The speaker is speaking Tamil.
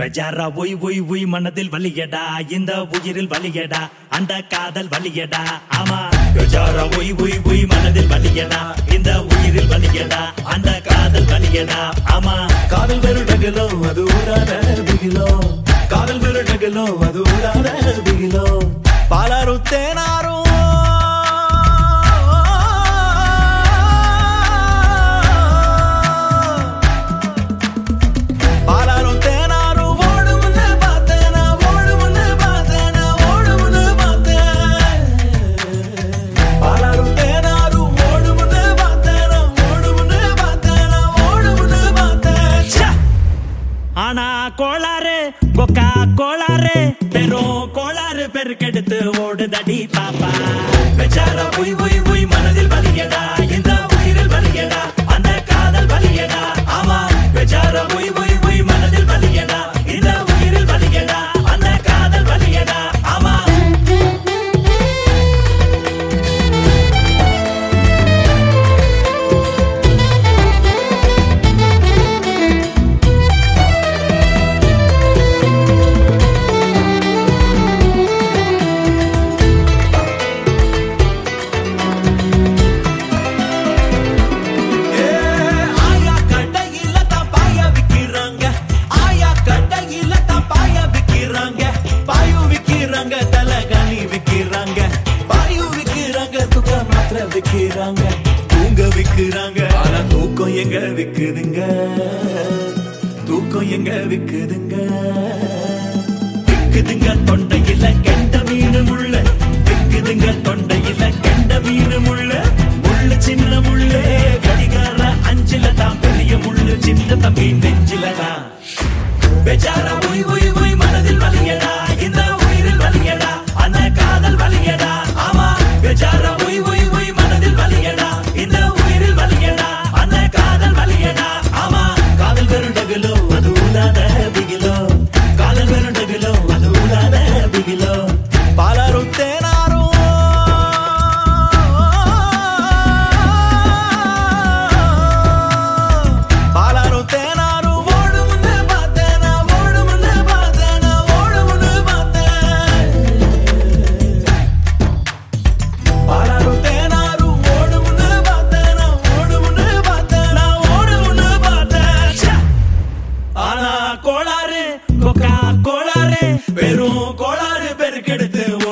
பெஜாரா ஒய் ஒய் ஒய் மனதில் வலியடா இந்த உயிரில் வலியடா அந்த காதல் வலியடா ஆமா பெஜாரா ஒய் ஒய் ஒய் மனதில் வலியடா இந்த உயிரில் வலியடா அந்த காதல் வலியடா ஆமா காதல் வெறுடகலோ அது ஊராத பிகிலோ காதல் வெறுடகலோ அது ஊராத பிகிலோ பாலாரும் தேனாரும் பாலாரும் தேனாரும் ஓடுமுன்னு பார்த்தேன் நான் ஓடுமுன்னு பார்த்தேன் நான் ஓடுமுன்னு பார்த்தேன் பாலாரும் தேனாரும் ஓடுமுன்னு பார்த்தேன் நான் ஓடுமுன்னு பார்த்தேன் நான் ஓடுமுன்னு பார்த்தேன் ச்சே! ஆனா கோளாறு கொக்கா கோளாறு பெரும் கோளாறு பெருக்கெடுத்து ஓடுதடி பாப்பா பெஜாரா ஒய் ஒய் ஒய் மனதில் வலியடா இந்த உயிரில் வலியடா அந்த காதல் வலியடா ஆமா பெஜாரா ஒய் ஒய் ஒய் மனதில் வலியடா இந்த உயிரில் வலியடா அந்த காதல் வலியடா ஆமா ஆயா கடையில தான் பாய விக்கிறாங்க ஆயா கடையில தான் பாய விக்கிறாங்க பாயு விக்கிறாங்க தலகாணி விக்கிறாங்க பாயு விக்கிறாங்க துக்க மாத்திர விக்கிறாங்க தூங்க விக்கிறாங்க ஆனா தூக்கம் எங்க விக்குதுங்க தூக்கம் எங்க விக்குதுங்க விக்குதுங்க தொண்டையில கெண்ட மீன் முள்ள விக்குதுங்க தொண்டையில கெண்ட மீன் முள்ள முள்ளு சின்ன முள்ளு கடிகார அஞ்சில தான் பெரிய முள்ளு சின்ன தம்பி நெஞ்சில தான் பெஜாரா ஒய் ஒய் ஒய் மனதில் வலியடா இந்த உயிரில் வலியடா அந்த காதல் வலியடா ஆமா பெஜாரா ஒய் ஒய் ஒய் மனதில் வலியடா இந்த உயிரில் வலியடா அந்த காதல் வலியடா ஆமா காதல் வெறுண்டகுலோ அது ஊதாத பிகிலோ காதல் வெறுண்டகுலோ அது ஊதாத பிகிலோ பாலாரும் தேனாரும் பாலாரும் தேனாரும் ஓடுமுன்னு பார்த்தேன் நான் ஓடுமுன்னு பார்த்தேன் நான் ஓடுமுன்னு பார்த்தேன் பாலாரும் தேனாரும் ஓடுமுன்னு பார்த்தேன் நான் ஓடுமுன்னு பார்த்தேன் நான் ஓடுமுன்னு பார்த்தேன் ச்சே! ஆனா கோளாறு கொக்கா கோளாறு பெரும் கோளாறு பெருக்கெடுத்து